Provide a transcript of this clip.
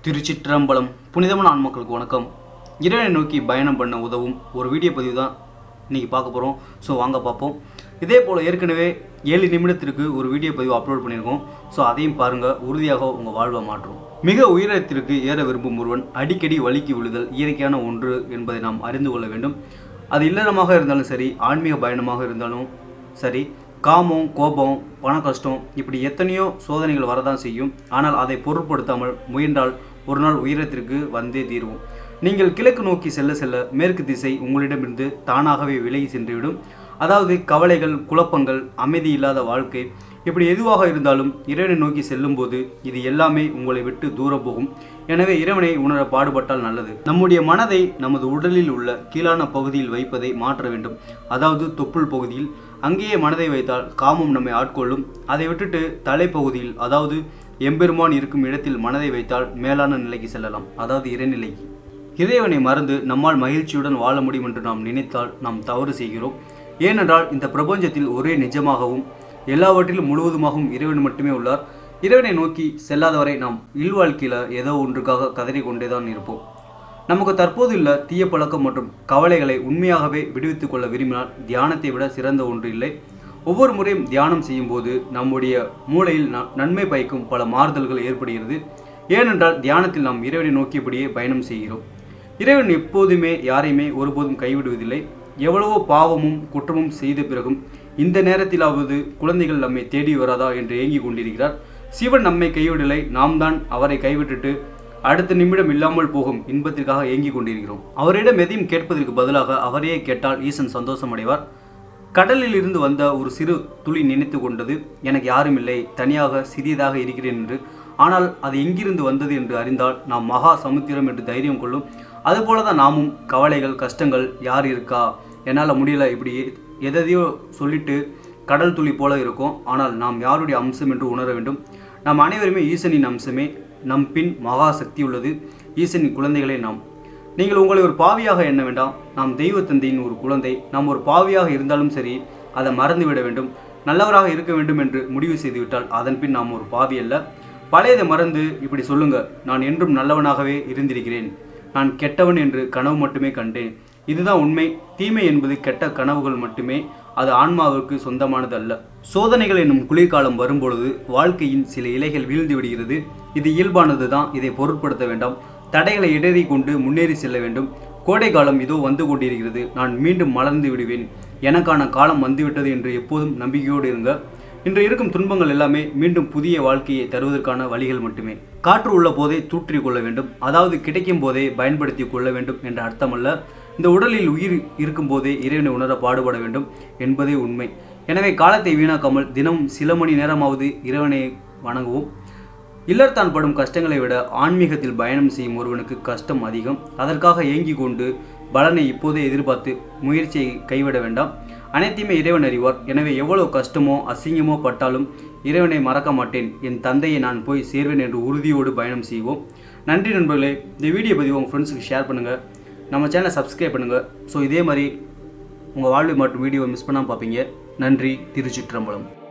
திருச்சிற்றம்பலம் புனிதமான ஆன்மக்களுக்கு வணக்கம் இறைவனை நோக்கி பயணம் பண்ண உதவும் ஒரு வீடியோ பதிவு தான் இன்றைக்கி பார்க்க போகிறோம் ஸோ வாங்க பார்ப்போம் இதே போல் ஏற்கனவே ஏழு நிமிடத்திற்கு ஒரு வீடியோ பதிவு அப்லோட் பண்ணியிருக்கோம் ஸோ அதையும் பாருங்கள் உறுதியாக உங்கள் வாழ்வை மாற்றும் மிக உயரத்திற்கு ஏற விரும்பும் ஒருவன் அடிக்கடி வலிக்கு விழுதல் இயற்கையான ஒன்று என்பதை நாம் அறிந்து கொள்ள வேண்டும் அது இல்லறமாக இருந்தாலும் சரி ஆன்மீக பயணமாக இருந்தாலும் சரி காமம் கோபம் பண கஷ்டம் இப்படி எத்தனையோ சோதனைகள் வரதான் செய்யும் ஆனால் அதை பொருட்படுத்தாமல் முயன்றால் ஒரு நாள் உயரத்திற்கு வந்தே தீருவோம் நீங்கள் கிழக்கு நோக்கி செல்ல செல்ல மேற்கு திசை உங்களிடமிருந்து தானாகவே விலகி சென்றுவிடும் அதாவது கவலைகள் குழப்பங்கள் அமைதி இல்லாத வாழ்க்கை இப்படி எதுவாக இருந்தாலும் இறைவனை நோக்கி செல்லும்போது இது எல்லாமே உங்களை விட்டு தூரம் போகும் எனவே இறைவனை உணர பாடுபட்டால் நல்லது நம்முடைய மனதை நமது உடலில் உள்ள கீழான பகுதியில் வைப்பதை மாற்ற வேண்டும் அதாவது தொப்புள் பகுதியில் அங்கேயே மனதை வைத்தால் காமம் நம்மை ஆட்கொள்ளும் அதை விட்டுட்டு தலைப்பகுதியில் அதாவது எம்பெருமான் இருக்கும் இடத்தில் மனதை வைத்தால் மேலான நிலைக்கு செல்லலாம் அதாவது இறைநிலைக்கு இறைவனை மறந்து நம்மால் மகிழ்ச்சியுடன் வாழ முடியும் என்று நாம் நினைத்தால் நாம் தவறு செய்கிறோம் ஏனென்றால் இந்த பிரபஞ்சத்தில் ஒரே நிஜமாகவும் எல்லாவற்றிலும் முழுவதுமாகவும் இறைவன் மட்டுமே உள்ளார் இறைவனை நோக்கி செல்லாதவரை நாம் இல்வாழ்க்கையில் ஏதோ ஒன்றுக்காக கதறிக்கொண்டே தான் இருப்போம் நமக்கு தற்போது உள்ள தீய பழக்கம் மற்றும் கவலைகளை உண்மையாகவே விடுவித்துக் கொள்ள விரும்பினால் தியானத்தை விட சிறந்த ஒன்று இல்லை ஒவ்வொரு முறையும் தியானம் செய்யும்போது நம்முடைய மூளையில் ந- நன்மை பயக்கும் பல மாறுதல்கள் ஏற்படுகிறது ஏனென்றால் தியானத்தில் நாம் இறைவனை நோக்கியபடியே பயணம் செய்கிறோம் இறைவன் எப்போதுமே யாரையுமே ஒருபோதும் கைவிடுவதில்லை எவ்வளவோ பாவமும் குற்றமும் செய்த பிறகும் இந்த நேரத்திலாவது குழந்தைகள் நம்மை தேடி வராதா என்று ஏங்கிக் கொண்டிருக்கிறார் சிவன் நம்மை கைவிடலை நாம் தான் அவரை கைவிட்டுட்டு அடுத்த நிமிடம் இல்லாமல் போகும் இன்பத்திற்காக ஏங்கிக் கொண்டிருக்கிறோம் அவரிடம் எதையும் கேட்பதற்கு பதிலாக அவரையே கேட்டால் ஈசன் சந்தோஷம் அடைவார் கடலில் இருந்து வந்த ஒரு சிறு துளி நினைத்து கொண்டது எனக்கு யாரும் இல்லை தனியாக சிறியதாக இருக்கிறேன் என்று ஆனால் அது எங்கிருந்து வந்தது என்று அறிந்தால் நாம் மகா சமுத்திரம் என்று தைரியம் கொள்ளும் அதுபோல தான் நாமும் கவலைகள் கஷ்டங்கள் யார் இருக்கா என்னால் முடியல இப்படி எதையோ சொல்லிட்டு கடல் துளி போல இருக்கும் ஆனால் நாம் யாருடைய அம்சம் என்று உணர வேண்டும் நாம் அனைவருமே ஈசனின் அம்சமே நம் பின் மகா சக்தி உள்ளது ஈசனின் குழந்தைகளே நாம் நீங்கள் உங்களை ஒரு பாவியாக எண்ண வேண்டாம் நாம் தெய்வ தந்தையின் ஒரு குழந்தை நாம் ஒரு பாவியாக இருந்தாலும் சரி அதை மறந்து விட வேண்டும் நல்லவராக இருக்க வேண்டும் என்று முடிவு செய்துவிட்டால் அதன் பின் நாம் ஒரு பாவி அல்ல பழையதை மறந்து இப்படி சொல்லுங்க நான் என்றும் நல்லவனாகவே இருந்திருக்கிறேன் நான் கெட்டவன் என்று கனவு மட்டுமே கண்டேன் இதுதான் உண்மை தீமை என்பது கெட்ட கனவுகள் மட்டுமே அது ஆன்மாவிற்கு சொந்தமானது அல்ல சோதனைகள் என்னும் குளிர்காலம் வரும்பொழுது வாழ்க்கையின் சில இலைகள் வீழ்ந்து விடுகிறது இது இயல்பானது தான் இதை பொருட்படுத்த வேண்டாம் தடைகளை இடறி கொண்டு முன்னேறி செல்ல வேண்டும் கோடை காலம் இதோ வந்து கொண்டிருக்கிறது நான் மீண்டும் மலர்ந்து விடுவேன் எனக்கான காலம் வந்துவிட்டது என்று எப்போதும் நம்பிக்கையோடு இருங்க இன்று இருக்கும் துன்பங்கள் எல்லாமே மீண்டும் புதிய வாழ்க்கையை தருவதற்கான வழிகள் மட்டுமே காற்று உள்ள போதே தூற்றிக் கொள்ள வேண்டும் அதாவது கிடைக்கும் போதே பயன்படுத்தி கொள்ள வேண்டும் என்ற அர்த்தமல்ல இந்த உடலில் உயிர் இருக்கும் போதே இறைவனை உணர பாடுபட வேண்டும் என்பதே உண்மை எனவே காலத்தை வீணாக்காமல் தினமும் சில மணி நேரமாவது இறைவனை வணங்குவோம் இல்லறத்தான் படும் கஷ்டங்களை விட ஆன்மீகத்தில் பயணம் செய்யும் ஒருவனுக்கு கஷ்டம் அதிகம் அதற்காக ஏங்கிக் கொண்டு பலனை இப்போதே எதிர்பார்த்து முயற்சியை கைவிட வேண்டாம் அனைத்தையுமே இறைவன் அறிவார் எனவே எவ்வளவு கஷ்டமோ அசிங்கமோ பட்டாலும் இறைவனை மறக்க மாட்டேன் என் தந்தையை நான் போய் சேர்வேன் என்று உறுதியோடு பயணம் செய்வோம் நன்றி நண்பர்களே இந்த வீடியோ பதிவு உங்கள் ஃப்ரெண்ட்ஸுக்கு ஷேர் பண்ணுங்கள் நம்ம சேனலை சப்ஸ்கிரைப் பண்ணுங்கள் ஸோ இதே மாதிரி உங்கள் வாழ்வை மற்றும் வீடியோவை மிஸ் பண்ணாமல் பார்ப்பீங்க நன்றி திருச்சிற்றம்பலம்